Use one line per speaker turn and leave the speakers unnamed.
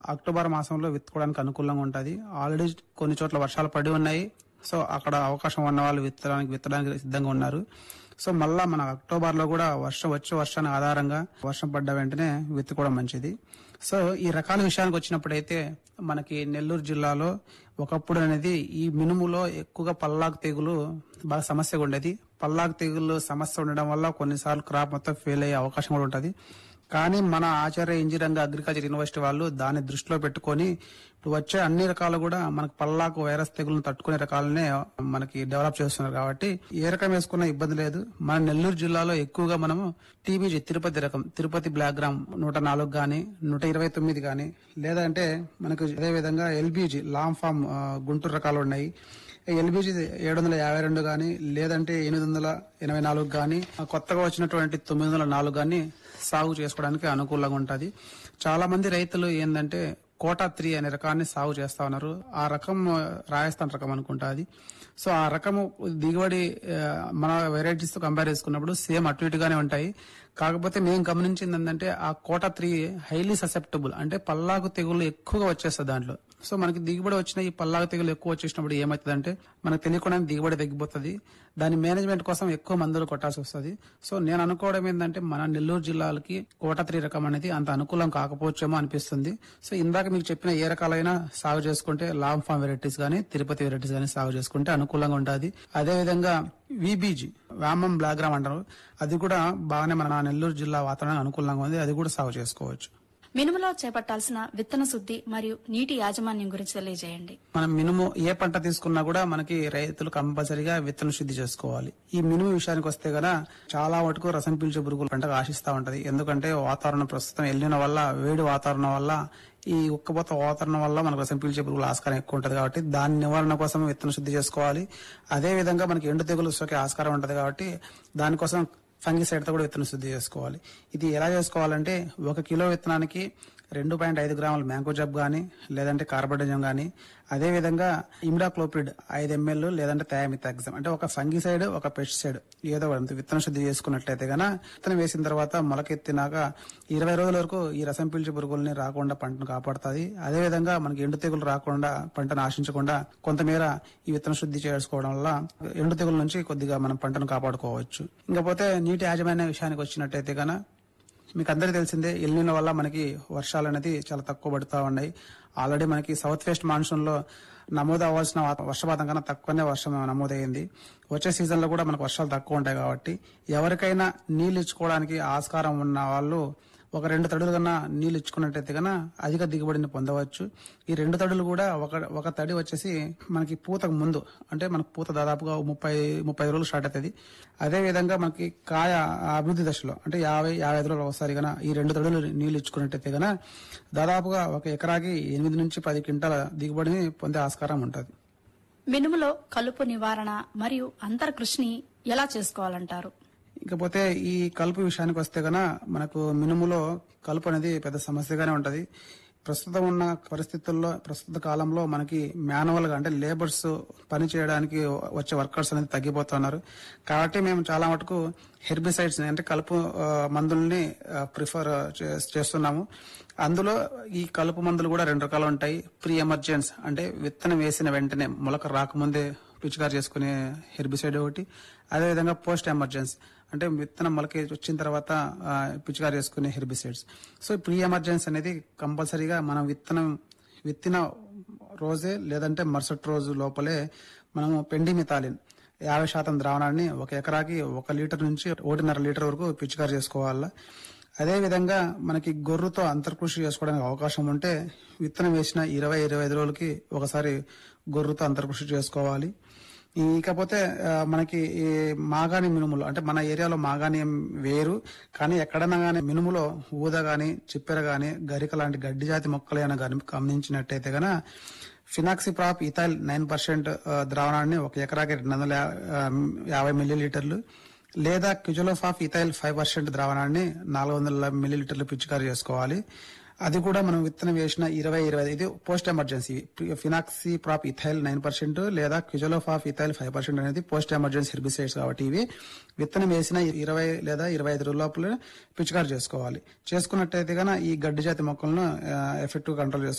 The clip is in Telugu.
అక్టోబర్ మాసంలో విత్తుకోవడానికి అనుకూలంగా ఉంటుంది ఆల్రెడీ కొన్ని చోట్ల వర్షాలు పడి ఉన్నాయి సో అక్కడ అవకాశం ఉన్న వాళ్ళు విత్తడానికి విత్తడానికి సిద్ధంగా ఉన్నారు సో మళ్ళా మన అక్టోబర్ లో కూడా వర్షం వచ్చే వర్షాన్ని ఆధారంగా వర్షం పడ్డ వెంటనే విత్తుకోవడం మంచిది సో ఈ రకాల విషయానికి వచ్చినప్పుడైతే మనకి నెల్లూరు జిల్లాలో ఒకప్పుడు అనేది ఈ మినుములో ఎక్కువగా పల్లాకు తెగులు బాగా సమస్యగా ఉండేది పల్లాకు తెగులు సమస్య ఉండడం వల్ల కొన్నిసార్లు క్రాప్ మొత్తం ఫెయిల్ అయ్యే అవకాశం కూడా ఉంటుంది కానీ మన ఆచార్య ఇంజనీరింగ్ అగ్రికల్చర్ యూనివర్సిటీ వాళ్ళు దాన్ని దృష్టిలో పెట్టుకొని ఇప్పుడు వచ్చే అన్ని రకాలు కూడా మనకు పల్లాకు వైరస్ తెగులను తట్టుకునే రకాలనే మనకి డెవలప్ చేస్తున్నారు కాబట్టి ఏ రకం వేసుకున్నా ఇబ్బంది లేదు మన నెల్లూరు జిల్లాలో ఎక్కువగా మనము టీబీజీ తిరుపతి రకం తిరుపతి బ్లాక్ గ్రామ్ నూట నాలుగు గాని నూట ఇరవై తొమ్మిది గాని లేదంటే మనకు అదే విధంగా ఎల్బీజీ లాంగ్ ఫామ్ ఆ, గుంటూరు రకాలు ఉన్నాయి ఎల్బీజీ ఏడు వందల యాభై రెండు గాని లేదంటే ఎనిమిది వందల ఎనభై నాలుగు గాని ఆ కొత్తగా వచ్చినటువంటి తొమ్మిది వందల నాలుగు గాని సాగు చేసుకోవడానికి అనుకూలంగా ఉంటది చాలా మంది రైతులు ఏంటంటే కోటా త్రీ అనే రకాన్ని సాగు చేస్తా ఉన్నారు ఆ రకం ఆ, రాజస్థాన్ రకం అనుకుంటా అది సో ఆ రకము దిగుబడి ఆ, మన వెరైటీస్ తో కంపేర్ చేసుకున్నప్పుడు సేమ్ అటు ఇటుగానే ఉంటాయి కాకపోతే మేము గమనించింది ఏంటంటే ఆ కోటా త్రీ హైలీ ససెప్టబుల్ అంటే పల్లాకు తెగులు ఎక్కువగా వచ్చేస్తుంది దాంట్లో సో మనకి దిగుబడి వచ్చిన ఈ పల్లాకు తెగులు ఎక్కువ వచ్చేసినప్పుడు ఏమవుతుందంటే మనకు తెలియకుండా దిగుబడి తగ్గిపోతుంది దాని మేనేజ్మెంట్ కోసం ఎక్కువ మందులు కొట్టాల్సి వస్తుంది సో నేను అనుకోవడం ఏంటంటే మన నెల్లూరు జిల్లాలకి కోట త్రీ రకం అనేది అంత అనుకూలం కాకపోవచ్చేమో అనిపిస్తుంది సో ఇందాక మీకు చెప్పిన ఏ రకాలైనా సాగు చేసుకుంటే లాంగ్ ఫామ్ వెరైటీస్ గానీ తిరుపతి వెరైటీస్ గానీ సాగు చేసుకుంటే అనుకూలంగా ఉంటుంది అదే విధంగా విబీజీ వామం బ్లాగ్రామ్ అంటారు అది కూడా బాగానే మన నెల్లూరు జిల్లా వాతావరణానికి అనుకూలంగా ఉంది అది కూడా సాగు చేసుకోవచ్చు
మినుములో చేపట్టాల్సిన విత్తన శుద్ధి మరియు నీటి యాజమాన్యం గురించి తెలియజేయండి
మనం మినుము ఏ పంట తీసుకున్నా కూడా మనకి రైతులు కంపల్సరీగా విత్తన శుద్ధి చేసుకోవాలి ఈ మినుము విషయానికి వస్తే గన చాలా మటుకు రసం పీల్చే పురుగులు పంటకు ఆశిస్తా ఉంటది ఎందుకంటే వాతావరణం ప్రస్తుతం వెళ్ళిన వల్ల వేడి వాతావరణం వల్ల ఈ ఉక్కపోత వాతావరణం వల్ల మనకు రసం పీల్చే పురుగుల ఆస్కారం ఎక్కువ ఉంటది కాబట్టి దాని నివారణ కోసం విత్తన శుద్ధి చేసుకోవాలి అదే విధంగా మనకి ఎండు తెగులు సోకే ఆస్కారం ఉంటది కాబట్టి దానికోసం ఫంగిసైడ్ తో కూడా విత్తన శుద్ధి చేసుకోవాలి ఇది ఎలా చేసుకోవాలంటే ఒక కిలో విత్తనానికి రెండు పాయింట్ ఐదు గ్రాముల మ్యాంగో జబ్ గానీ లేదంటే కార్బోడజం గానీ అదే విధంగా ఇమిడాక్లోపిడ్ ఐదు ఎంఎల్ లేదంటే థయామిథాక్సమ్ అంటే ఒక ఫంగిసైడ్ ఒక పెస్టిసైడ్ ఏదో ఒకటి విత్తన శుద్ధి చేసుకున్నట్లయితే గన విత్తనం వేసిన తర్వాత మొలకెత్తినాక ఇరవై రోజుల వరకు ఈ రసం పీల్చే పురుగుల్ని రాకుండా పంటను కాపాడుతుంది అదే విధంగా మనకి ఎండు తెగులు రాకుండా పంటను ఆశించకుండా కొంతమేర ఈ విత్తన శుద్ధి చేసుకోవడం వల్ల ఎండు తెగుల నుంచి కొద్దిగా మనం పంటను కాపాడుకోవచ్చు ఇంకపోతే నీటి యాజమాన్య విషయానికి వచ్చినట్టయితే గన మీకు అందరికీ తెలిసిందే ఎల్నినో వల్ల మనకి వర్షాలు అనేది చాలా తక్కువ పడుతూ ఉన్నాయి ఆల్రెడీ మనకి సౌత్ వెస్ట్ మాన్సూన్ లో నమోదు అవ్వాల్సిన వాత- వర్షపాతం కన్నా తక్కువనే వర్షం నమోదైంది వచ్చే సీజన్ లో కూడా మనకు వర్షాలు తక్కువ ఉంటాయి కాబట్టి ఎవరికైనా నీళ్లు ఇచ్చుకోవడానికి ఆస్కారం ఉన్న వాళ్ళు ఒక రెండు తడులు కన్నా నీళ్లు ఇచ్చుకున్నట్టయితే కన్నా అధిక దిగుబడిని పొందవచ్చు ఈ రెండు తడులు కూడా ఒక ఒక తడి వచ్చేసి మనకి పూతకు ముందు అంటే మనకు పూత దాదాపుగా ముప్పై ముప్పై రోజులు స్టార్ట్ అవుతుంది అదే విధంగా మనకి కాయ అభివృద్ధి దశలో అంటే యాభై యాభై ఐదు రోజులు ఒకసారి గన ఈ రెండు తడులు నీళ్లు ఇచ్చుకున్నట్టయితే గన దాదాపుగా ఒక ఎకరాకి ఎనిమిది నుంచి పది క్వింటాల దిగుబడిని పొందే ఆస్కారం ఉంటుంది
మినుములో కలుపు నివారణ మరియు అంతర కృషిని ఎలా చేసుకోవాలంటారు
ఇకపోతే ఈ కలుపు విషయానికి వస్తే గన మనకు మినుములో కలుపు అనేది పెద్ద సమస్యగానే ఉంటది ప్రస్తుతం ఉన్న పరిస్థితుల్లో ప్రస్తుత కాలంలో మనకి మాన్యువల్ గా అంటే లేబర్స్ పని చేయడానికి వచ్చే వర్కర్స్ అనేది తగ్గిపోతున్నారు కాబట్టి మేము చాలా మటుకు హెర్బిసైడ్స్ అంటే కలుపు ఆ, మందుల్ని ప్రిఫర్ చేస్తున్నాము అందులో ఈ కలుపు మందులు కూడా రెండు రకాలు ఉంటాయి ప్రీ ఎమర్జెన్స్ అంటే విత్తనం వేసిన వెంటనే మొలక రాకముందే పిచికారి చేసుకునే హెర్బిసైడ్ ఒకటి అదేవిధంగా పోస్ట్ ఎమర్జెన్స్ అంటే విత్తనం మొలక వచ్చిన తర్వాత ఆ, పిచికారి చేసుకునే హెర్బిసైడ్స్ సో ప్రీ ఎమర్జెన్స్ అనేది కంపల్సరీగా మనం విత్తనం విత్తిన రోజే లేదంటే మరుసటి రోజు లోపలే మనము పెండిమితాలిన్ యాభై శాతం ద్రావణాన్ని ఒక ఎకరాకి ఒక లీటర్ నుంచి ఒకటిన్నర లీటర్ వరకు పిచికారి చేసుకోవాలా అదే విధంగా మనకి గొర్రుతో అంతర్కృషి చేసుకోవడానికి అవకాశం ఉంటే విత్తనం వేసిన ఇరవై ఇరవై ఐదు రోజులకి ఒకసారి గొర్రుతో అంతర్కృషి చేసుకోవాలి ఇకపోతే ఆ, మనకి ఈ మాగాణి మినుములు అంటే మన ఏరియాలో మాగాణి ఏం వేరు కానీ ఎక్కడైనా గానీ మినుములో ఊద గాని చిప్పెర గాని గరిక లాంటి గడ్డి జాతి మొక్కలైనా గాని గమనించినట్టయితే గన ఫినాక్సిప్రాప్ ఇథైల్ నైన్ పర్సెంట్ ద్రావణాన్ని ఒక ఎకరాకి రెండు వందల యా- ఆ, యాభై మిల్లీ లీటర్లు లేదా క్యుజలోఫాఫ్ ఇథైల్ ఫైవ్ పర్సెంట్ ద్రావణాన్ని నాలుగు వందల మిల్లీ లీటర్లు పిచికారీ చేసుకోవాలి అది కూడా మనం విత్తనం వేసిన ఇరవై ఇరవై ఇది post emergency fenoxaprop ethyl nine percent లేదా క్యుజలోఫాఫ్ ఇథైల్ ఫైవ్ పర్సెంట్ అనేది పోస్ట్ ఎమర్జెన్సీ హెర్బిసైడ్స్ కాబట్టి ఇవి విత్తనం వేసిన ఇరవై లేదా ఇరవై ఐదు రోజుల లోపల పిచికారి చేసుకోవాలి చేసుకున్నట్టయితే గన ఈ గడ్డి జాతి మొక్కలను ఎఫెక్టివ్ కంట్రోల్ చేసుకోవాలి